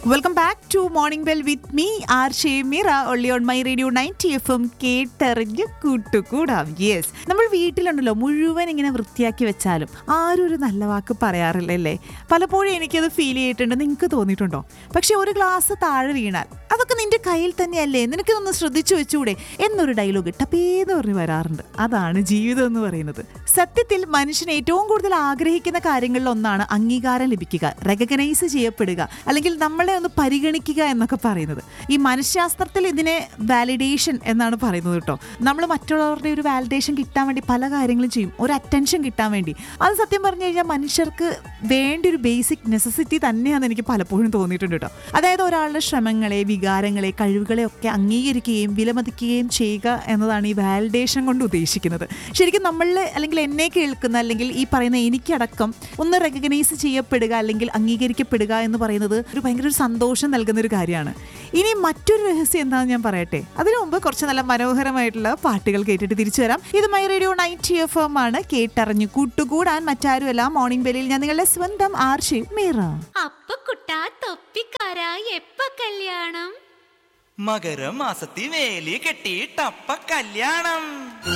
welcome back to morning bell with me R Shemira only on My Radio ninety F M കേട്ടറിഞ്ഞ് കൂട്ടുകൂടാം yes നമ്മൾ വീട്ടിലുണ്ടല്ലോ മുഴുവൻ ഇങ്ങനെ വൃത്തിയാക്കി വെച്ചാലും ആരും ഒരു നല്ല വാക്ക് പറയാറില്ലല്ലേ പലപ്പോഴും എനിക്കത് ഫീൽ ചെയ്തിട്ടുണ്ട് നിങ്ങൾക്ക് തോന്നിയിട്ടുണ്ടോ പക്ഷെ ഒരു ഗ്ലാസ് താഴെ വീണാൽ അതൊക്കെ നിന്റെ കയ്യിൽ തന്നെയല്ലേ നിനക്കിതൊന്ന് ശ്രദ്ധിച്ചു വെച്ചൂടെ എന്നൊരു ഡയലോഗ് ടപ്പേന്ന് പറഞ്ഞ് വരാറുണ്ട് അതാണ് ജീവിതം എന്ന് പറയുന്നത് സത്യത്തിൽ മനുഷ്യൻ ഏറ്റവും കൂടുതൽ ആഗ്രഹിക്കുന്ന കാര്യങ്ങളിൽ ഒന്നാണ് അംഗീകാരം ലഭിക്കുക റെക്കഗ്നൈസ് ചെയ്യപ്പെടുക അല്ലെങ്കിൽ നമ്മളെ ഒന്ന് പരിഗണിക്കുക എന്നൊക്കെ പറയുന്നത് ഈ മനഃശാസ്ത്രത്തിൽ ഇതിനെ വാലിഡേഷൻ എന്നാണ് പറയുന്നത് കേട്ടോ നമ്മൾ മറ്റുള്ളവരുടെ ഒരു വാലിഡേഷൻ കിട്ടാൻ വേണ്ടി പല കാര്യങ്ങളും ചെയ്യും ഒരു അറ്റൻഷൻ കിട്ടാൻ വേണ്ടി അത് സത്യം പറഞ്ഞു കഴിഞ്ഞാൽ മനുഷ്യർക്ക് വേണ്ട ഒരു ബേസിക് നെസസിറ്റി തന്നെയാണെന്ന് എനിക്ക് പലപ്പോഴും തോന്നിയിട്ടുണ്ട് കേട്ടോ അതായത് ഒരാളുടെ ശ്രമങ്ങളെ വികാരങ്ങളെ കഴിവുകളെ ഒക്കെ അംഗീകരിക്കുകയും വിലമതിക്കുകയും ചെയ്യുക എന്നതാണ് ഈ വാലിഡേഷൻ കൊണ്ട് ഉദ്ദേശിക്കുന്നത് ശരിക്കും നമ്മളിൽ അല്ലെങ്കിൽ എന്നെ കേൾക്കുന്ന അല്ലെങ്കിൽ ഈ പറയുന്ന എനിക്കടക്കം ഒന്ന് റെക്കഗ്നൈസ് ചെയ്യപ്പെടുക അല്ലെങ്കിൽ അംഗീകരിക്കപ്പെടുക എന്ന് പറയുന്നത് ഒരു ഭയങ്കര ഒരു സന്തോഷം നൽകുന്ന ഒരു കാര്യമാണ് ഇനി മറ്റൊരു രഹസ്യം എന്താണെന്ന് ഞാൻ പറയട്ടെ അതിനു മുമ്പ് കുറച്ച് നല്ല മനോഹരമായിട്ടുള്ള പാട്ടുകൾ കേട്ടിട്ട് തിരിച്ചു വരാം ഇത് My Radio ninety F M ആണ് കേട്ടറിഞ്ഞു കൂട്ടുകൂടാൻ മറ്റാരുമല്ല മോർണിംഗ് ബെല്ലിൽ ഞാൻ നിങ്ങളുടെ സ്വന്തം ആർഷി മീറ അപ്പ കുട്ടാ തൊപ്പിക്കാരാ എപ്പ കല്യാണം മകരമാസത്തി വേലി കെട്ടിയിട്ടപ്പ കല്യാണം